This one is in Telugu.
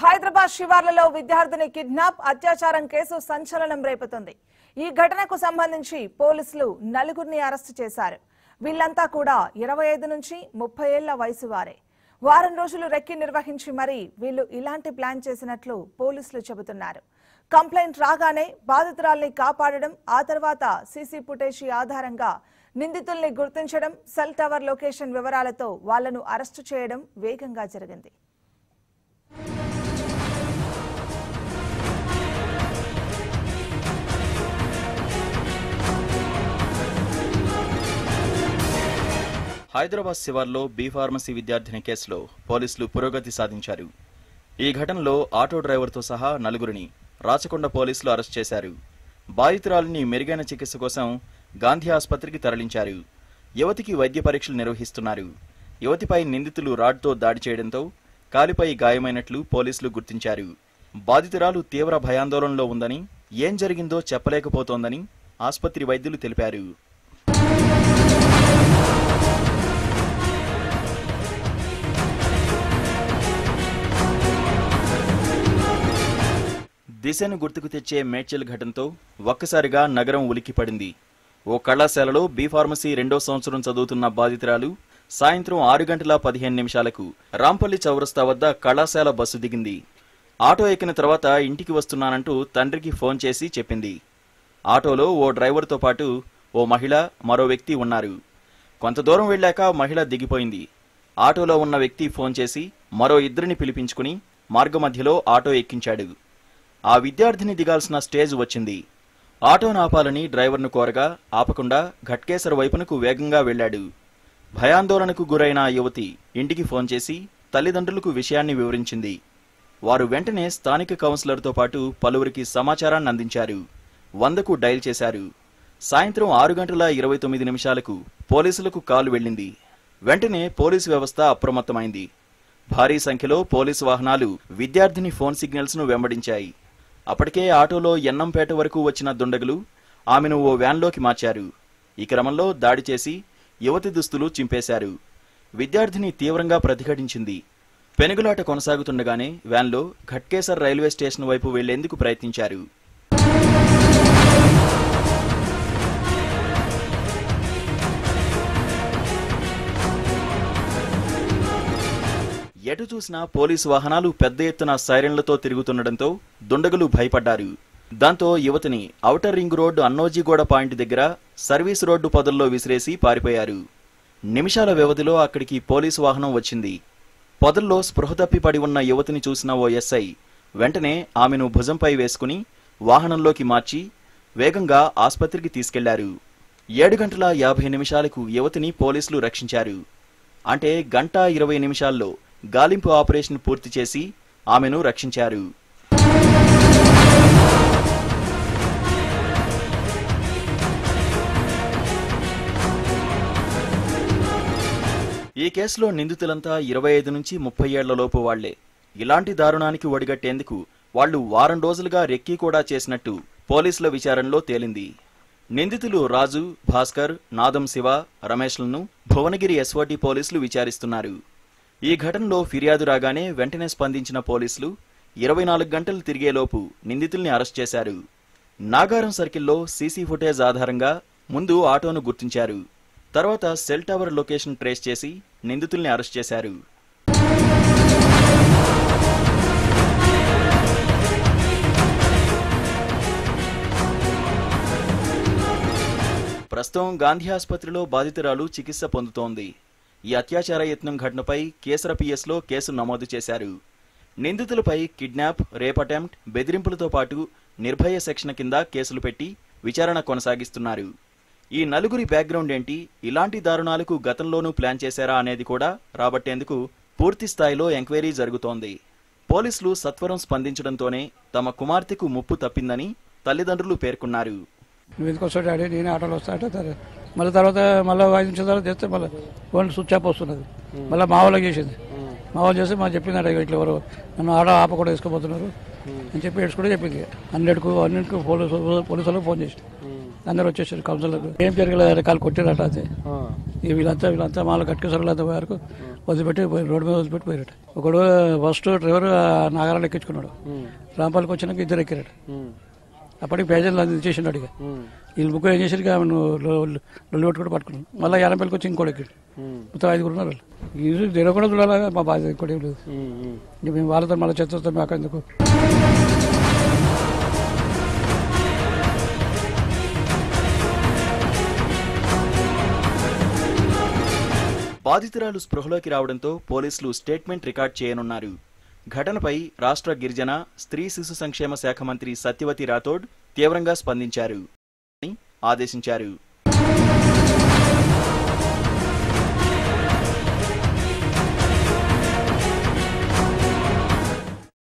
హైదరాబాద్ శివార్లలో విద్యార్థిని కిడ్నాప్ అత్యాచారం కేసు సంచలనం రేపుతుంది ఈ ఘటనకు సంబంధించి పోలీసులు నలుగురిని అరెస్టు చేశారు వీళ్లంతా కూడా ఇరవై ఐదు నుంచి ముప్పై ఏళ్ల వయసు వారే వారం రోజులు రెక్కి నిర్వహించి మరీ వీళ్లు ఇలాంటి ప్లాన్ చేసినట్లు పోలీసులు చెబుతున్నారు కంప్లైంట్ రాగానే బాధితురాల్ని కాపాడడం ఆ తర్వాత సీసీ ఫుటేజీ ఆధారంగా నిందితుల్ని గుర్తించడం సెల్ టవర్ లొకేషన్ వివరాలతో వాళ్లను అరెస్టు చేయడం వేగంగా జరిగింది హైదరాబాద్ శివార్లో బీ ఫార్మసీ విద్యార్థిని కేసులో పోలీసులు పురోగతి సాధించారు ఈ ఘటనలో ఆటో డ్రైవర్తో సహా నలుగురిని రాచకొండ పోలీసులు అరెస్ట్ చేశారు బాధితురాలిని మెరుగైన చికిత్స కోసం గాంధీ ఆసుపత్రికి తరలించారు యువతికి వైద్య పరీక్షలు నిర్వహిస్తున్నారు యువతిపై నిందితులు రాడ్తో దాడి చేయడంతో కాలిపై గాయమైనట్లు పోలీసులు గుర్తించారు బాధితురాలు తీవ్ర భయాందోళనలో ఉందని ఏం జరిగిందో చెప్పలేకపోతోందని ఆసుపత్రి వైద్యులు తెలిపారు దిశను గుర్తుకు తెచ్చే మేడ్చల్ ఘటనతో ఒక్కసారిగా నగరం ఉలిక్కిపడింది ఓ కళాశాలలో బీ ఫార్మసీ రెండో సంవత్సరం చదువుతున్న బాధితురాలు సాయంత్రం ఆరు గంటల పదిహేను నిమిషాలకు రాంపల్లి చౌరస్తా వద్ద కళాశాల బస్సు దిగింది ఆటో ఎక్కిన తర్వాత ఇంటికి వస్తున్నానంటూ తండ్రికి ఫోన్ చేసి చెప్పింది ఆటోలో ఓ డ్రైవర్తో పాటు ఓ మహిళ మరో వ్యక్తి ఉన్నారు కొంత దూరం వెళ్ళాక మహిళ దిగిపోయింది ఆటోలో ఉన్న వ్యక్తి ఫోన్ చేసి మరో ఇద్దరిని పిలిపించుకుని మార్గమధ్యలో ఆటో ఎక్కించాడు ఆ విద్యార్థిని దిగాల్సిన స్టేజ్ వచ్చింది ఆటోను ఆపాలని డ్రైవర్ను కోరగా ఆపకుండా ఘట్కేసర్ వైపునకు వేగంగా వెళ్ళాడు భయాందోళనకు గురైన ఆ యువతి ఇంటికి ఫోన్ చేసి తల్లిదండ్రులకు విషయాన్ని వివరించింది వారు వెంటనే స్థానిక కౌన్సిలర్తో పాటు పలువురికి సమాచారాన్ని అందించారు వందకు డయల్ చేశారు సాయంత్రం ఆరు గంటల ఇరవై తొమ్మిది నిమిషాలకు పోలీసులకు కాల్ వెళ్ళింది వెంటనే పోలీసు వ్యవస్థ అప్రమత్తమైంది భారీ సంఖ్యలో పోలీసు వాహనాలు విద్యార్థిని ఫోన్ సిగ్నల్స్ ను వెంబడించాయి అప్పటికే ఆటోలో ఎన్నంపేట వరకు వచ్చిన దుండగులు ఆమెను ఓ వ్యాన్లోకి మార్చారు ఈ క్రమంలో దాడి చేసి యువతి దుస్తులు చింపేశారు విద్యార్థిని తీవ్రంగా ప్రతిఘటించింది పెనుగులాట కొనసాగుతుండగానే వ్యాన్లో ఘట్కేసర్ రైల్వే స్టేషన్ వైపు వెళ్లేందుకు ప్రయత్నించారు ఎటు చూసినా పోలీసు వాహనాలు పెద్ద ఎత్తున సైరన్లతో తిరుగుతుండటంతో దుండగులు భయపడ్డారు దాంతో యువతిని outer ring road Annojiguda point దగ్గర సర్వీస్ రోడ్డు పొదల్లో విసిరేసి పారిపోయారు నిమిషాల వ్యవధిలో అక్కడికి పోలీసు వాహనం వచ్చింది పొదల్లో స్పృహ తప్పి పడి ఉన్న యువతిని చూసిన ఓ ఎస్ఐ వెంటనే ఆమెను భుజంపై వేసుకుని వాహనంలోకి మార్చి వేగంగా ఆస్పత్రికి తీసుకెళ్లారు ఏడు గంటల యాభై నిమిషాలకు యువతిని పోలీసులు రక్షించారు అంటే గంట ఇరవై నిమిషాల్లో గాలింపు ఆపరేషన్ పూర్తి చేసి ఆమెను రక్షించారు ఈ కేసులో నిందితులంతా ఇరవై ఐదు నుంచి ముప్పై ఏళ్లలోపు వాళ్లే ఇలాంటి దారుణానికి ఒడిగట్టేందుకు వాళ్లు వారం రోజులుగా రెక్కీ కూడా చేసినట్టు పోలీసుల విచారణలో తేలింది నిందితులు రాజు భాస్కర్ నాదం శివ రమేష్లను భువనగిరి ఎస్ఓటి పోలీసులు విచారిస్తున్నారు ఈ ఘటనలో ఫిర్యాదు రాగానే వెంటనే స్పందించిన పోలీసులు ఇరవై నాలుగు గంటలు తిరిగేలోపు నిందితుల్ని అరెస్ట్ చేశారు నాగారం సర్కిల్లో సీసీ ఫుటేజ్ ఆధారంగా ముందు ఆటోను గుర్తించారు తర్వాత సెల్ టవర్ లొకేషన్ ట్రేస్ చేసి నిందితుల్ని అరెస్ట్ చేశారు ప్రస్తుతం గాంధీ ఆసుపత్రిలో బాధితురాలు చికిత్స పొందుతోంది ఈ అత్యాచార యత్నం ఘటనపై కేసర పిఎస్లో కేసు నమోదు చేశారు నిందితులపై కిడ్నాప్ రేప్ అటెంప్ట్ బెదిరింపులతో పాటు నిర్భయ సెక్షన్ కింద కేసులు పెట్టి విచారణ కొనసాగిస్తున్నారు ఈ నలుగురి బ్యాక్గ్రౌండ్ ఏంటి ఇలాంటి దారుణాలకు గతంలోనూ ప్లాన్ చేశారా అనేది కూడా రాబట్టేందుకు పూర్తి స్థాయిలో ఎంక్వైరీ జరుగుతోంది పోలీసులు సత్వరం స్పందించడంతోనే తమ కుమార్తెకు ముప్పు తప్పిందని తల్లిదండ్రులు పేర్కొన్నారు నువ్వు ఎందుకు వస్తాడు డాడీ నేనే ఆటోలో వస్తా అంటే సరే మళ్ళీ తర్వాత మళ్ళీ ఐదు నిమిషాల తర్వాత చేస్తే మళ్ళీ ఫోన్ స్విచ్ ఆఫ్ వస్తున్నది మళ్ళీ మా వాళ్ళకి చేసింది మా వాళ్ళు చేసి మాకు చెప్పిందట ఇట్లా ఎవరు నన్ను ఆటో ఆపకుండా వేసుకోబోతున్నారు అని చెప్పి ఏడ్చుకుంటే చెప్పింది హండ్రెడ్కు హండ్రెడ్కు పోలీసు పోలీసు వాళ్ళకి ఫోన్ చేసి అందరూ వచ్చేసారు కౌన్సిలర్ ఏం జరగలేదు కాలు కొట్టారట అది ఇక వీళ్ళంతా వీళ్ళంతా మాలో కట్టుకేసారు అంత వరకు వదిలిపెట్టి పోయి రోడ్డు మీద వదిలిపెట్టి పోయారట ఒకడు ఫస్ట్ డ్రైవర్ నాగారాలు ఎక్కించుకున్నాడు రాంపాలకు వచ్చినాక ఇద్దరు ఎక్కారట అప్పటికి పేజీలు అది చేసిండు ఇక వీళ్ళు ముగ్గురు ఏం చేసారు ఇక ఆమెను లొల్లి పెట్టుకుంటూ పట్టుకున్నాను మళ్ళీ యానపల్లికి వచ్చి ఇంకోటి ఎక్కాడు మొత్తం ఐదుగురు ఉన్నారు వాళ్ళు. ఇది తెలియకుండా చూడాలి మా బాధ్యత ఇంకోటి ఏం లేదు ఇంక మేము వాళ్ళతో మళ్ళీ చెత్తతో మాకు ఎందుకు బాధితురాలు స్పృహలోకి రావడంతో పోలీసులు స్టేట్మెంట్ రికార్డ్ చేయనున్నారు ఘటనపై రాష్ట్ర గిరిజన స్త్రీ శిశు సంక్షేమ శాఖ మంత్రి సత్యవతి రాథోడ్ తీవ్రంగా స్పందించారు అని ఆదేశించారు